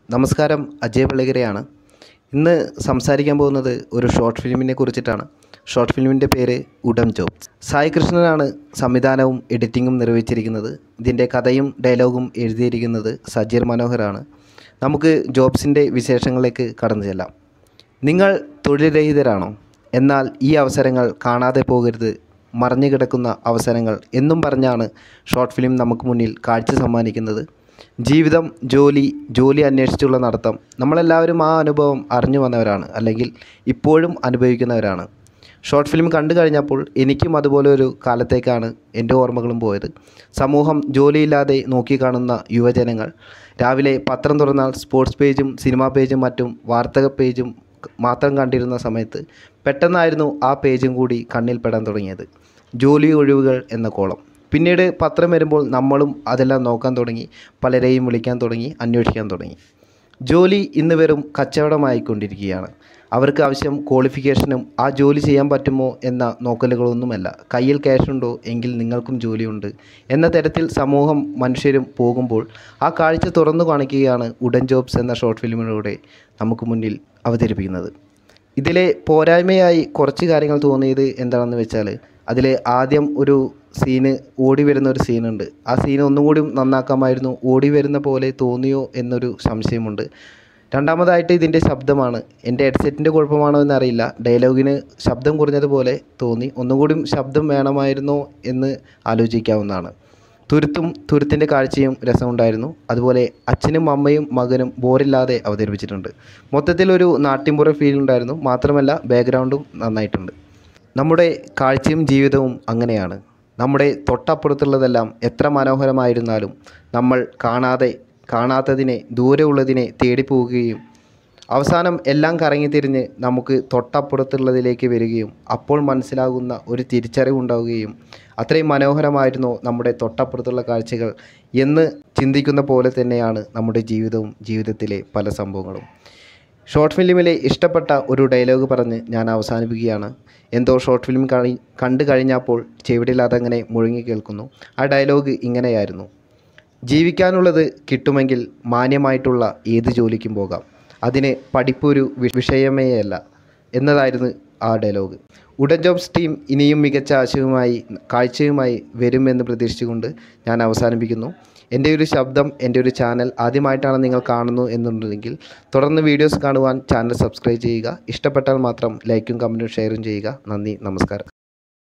നമസ്കാരം അജയ് പള്ളിക്കരയാണ് ഇന്ന് സംസാരിക്കാൻ പോകുന്നത് ഒരു ഷോർട്ട് ഫിലിമിനെ കുറിച്ചിട്ടാണ് ഷോർട്ട് ഫിലിമിൻ്റെ പേര് ഉഡം ജോബ് സായി കൃഷ്ണനാണ് സംവിധാനവും എഡിറ്റിങ്ങും നിർവഹിച്ചിരിക്കുന്നത് ഇതിൻ്റെ കഥയും ഡയലോഗും എഴുതിയിരിക്കുന്നത് സജീർ മനോഹറാണ് നമുക്ക് ജോബ്സിൻ്റെ വിശേഷങ്ങളിലേക്ക് കടന്നു ചെല്ലാം നിങ്ങൾ തൊഴിൽരഹിതരാണോ എന്നാൽ ഈ അവസരങ്ങൾ കാണാതെ പോകരുത് മറഞ്ഞു കിടക്കുന്ന അവസരങ്ങൾ എന്നും പറഞ്ഞാണ് ഷോർട്ട് ഫിലിം നമുക്ക് മുന്നിൽ കാഴ്ച സമ്മാനിക്കുന്നത് ജീവിതം ജോലി ജോലി അന്വേഷിച്ചുള്ള നടത്തം നമ്മളെല്ലാവരും ആ അനുഭവം അറിഞ്ഞു വന്നവരാണ് അല്ലെങ്കിൽ ഇപ്പോഴും അനുഭവിക്കുന്നവരാണ് ഷോർട്ട് ഫിലിം കണ്ടു കഴിഞ്ഞപ്പോൾ എനിക്കും അതുപോലെ ഒരു കാലത്തേക്കാണ് എൻ്റെ ഓർമ്മകളും പോയത് സമൂഹം ജോലിയില്ലാതെ നോക്കിക്കാണുന്ന യുവജനങ്ങൾ രാവിലെ പത്രം തുറന്നാൽ സ്പോർട്സ് പേജും സിനിമാ പേജും മറ്റും വാർത്തക പേജും മാത്രം കണ്ടിരുന്ന സമയത്ത് പെട്ടെന്നായിരുന്നു ആ പേജും കൂടി കണ്ണിൽപ്പെടാൻ തുടങ്ങിയത് ജോലി ഒഴിവുകൾ എന്ന കോളം പിന്നീട് പത്രം വരുമ്പോൾ നമ്മളും അതെല്ലാം നോക്കാൻ തുടങ്ങി പലരെയും വിളിക്കാൻ തുടങ്ങി അന്വേഷിക്കാൻ തുടങ്ങി ജോലി ഇന്ന് വെറും കച്ചവടമായിക്കൊണ്ടിരിക്കുകയാണ് അവർക്ക് ആവശ്യം ക്വാളിഫിക്കേഷനും ആ ജോലി ചെയ്യാൻ പറ്റുമോ എന്ന നോക്കലുകളൊന്നുമല്ല കയ്യിൽ ക്യാഷുണ്ടോ എങ്കിൽ നിങ്ങൾക്കും ജോലിയുണ്ട് എന്ന തരത്തിൽ സമൂഹം മനുഷ്യരും പോകുമ്പോൾ ആ കാഴ്ച തുറന്നു കാണിക്കുകയാണ് ഉഡൻ ജോബ്സ് എന്ന ഷോർട്ട് ഫിലിമിലൂടെ നമുക്ക് മുന്നിൽ അവതരിപ്പിക്കുന്നത് ഇതിലെ പോരായ്മയായി കുറച്ച് കാര്യങ്ങൾ തോന്നിയത് എന്താണെന്ന് വെച്ചാൽ അതിൽ ആദ്യം ഒരു സീന് ഓടി വരുന്ന ഒരു സീനുണ്ട് ആ സീൻ ഒന്നുകൂടി നന്നാക്കാമായിരുന്നു ഓടി വരുന്ന പോലെ തോന്നിയോ എന്നൊരു സംശയമുണ്ട് രണ്ടാമതായിട്ട് ഇതിൻ്റെ ശബ്ദമാണ് എൻ്റെ ഹെഡ്സെറ്റിൻ്റെ കുഴപ്പമാണോ എന്നറിയില്ല ഡയലോഗിന് ശബ്ദം കുറഞ്ഞതുപോലെ തോന്നി ഒന്നുകൂടി ശബ്ദം വേണമായിരുന്നോ എന്ന് ആലോചിക്കാവുന്നതാണ് തുരുത്തും തുരുത്തിൻ്റെ കാഴ്ചയും രസമുണ്ടായിരുന്നു അതുപോലെ അച്ഛനും അമ്മയും മകനും ബോറില്ലാതെ അവതരിപ്പിച്ചിട്ടുണ്ട് മൊത്തത്തിൽ ഒരു നാട്ടിൻപുറ ഫീൽ ഉണ്ടായിരുന്നു മാത്രമല്ല ബാക്ക്ഗ്രൗണ്ടും നന്നായിട്ടുണ്ട് നമ്മുടെ കാഴ്ചയും ജീവിതവും അങ്ങനെയാണ് നമ്മുടെ തൊട്ടപ്പുറത്തുള്ളതെല്ലാം എത്ര മനോഹരമായിരുന്നാലും നമ്മൾ കാണാതെ കാണാത്തതിനെ ദൂരെയുള്ളതിനെ തേടിപ്പോവുകയും അവസാനം എല്ലാം കറങ്ങിത്തിരിഞ്ഞ് നമുക്ക് തൊട്ടപ്പുറത്തുള്ളതിലേക്ക് വരികയും അപ്പോൾ മനസ്സിലാകുന്ന ഒരു തിരിച്ചറിവുണ്ടാവുകയും അത്രയും മനോഹരമായിരുന്നോ നമ്മുടെ തൊട്ടപ്പുറത്തുള്ള കാഴ്ചകൾ എന്ന് ചിന്തിക്കുന്ന പോലെ തന്നെയാണ് നമ്മുടെ ജീവിതവും ജീവിതത്തിലെ പല സംഭവങ്ങളും ഷോർട്ട് ഫിലിമിലെ ഇഷ്ടപ്പെട്ട ഒരു ഡയലോഗ് പറഞ്ഞ് ഞാൻ അവസാനിപ്പിക്കുകയാണ് എന്തോ ഷോർട്ട് ഫിലിം കാണി കണ്ടു കഴിഞ്ഞപ്പോൾ ചെവിടിൽ അതങ്ങനെ മുഴങ്ങി കേൾക്കുന്നു ആ ഡയലോഗ് ഇങ്ങനെയായിരുന്നു ജീവിക്കാനുള്ളത് കിട്ടുമെങ്കിൽ മാന്യമായിട്ടുള്ള ഏത് ജോലിക്കും പോകാം അതിന് പഠിപ്പൊരു വി- വിഷയമേ അല്ല എന്നതായിരുന്നു ആ ഡയലോഗ് ഉടൻ ജോബ്സ് ടീം ഇനിയും മികച്ച ആശയവുമായി കാഴ്ചയുമായി വരുമെന്ന് പ്രതീക്ഷിച്ചുകൊണ്ട് ഞാൻ അവസാനിപ്പിക്കുന്നു എൻ്റെ ഒരു ശബ്ദം എൻ്റെ ഒരു ചാനൽ ആദ്യമായിട്ടാണ് നിങ്ങൾ കാണുന്നു എന്നുണ്ടെങ്കിൽ തുടർന്ന് വീഡിയോസ് കാണുവാൻ ചാനൽ സബ്സ്ക്രൈബ് ചെയ്യുക ഇഷ്ടപ്പെട്ടാൽ മാത്രം ലൈക്കും കമൻറ്റും ഷെയറും ചെയ്യുക നന്ദി നമസ്കാരം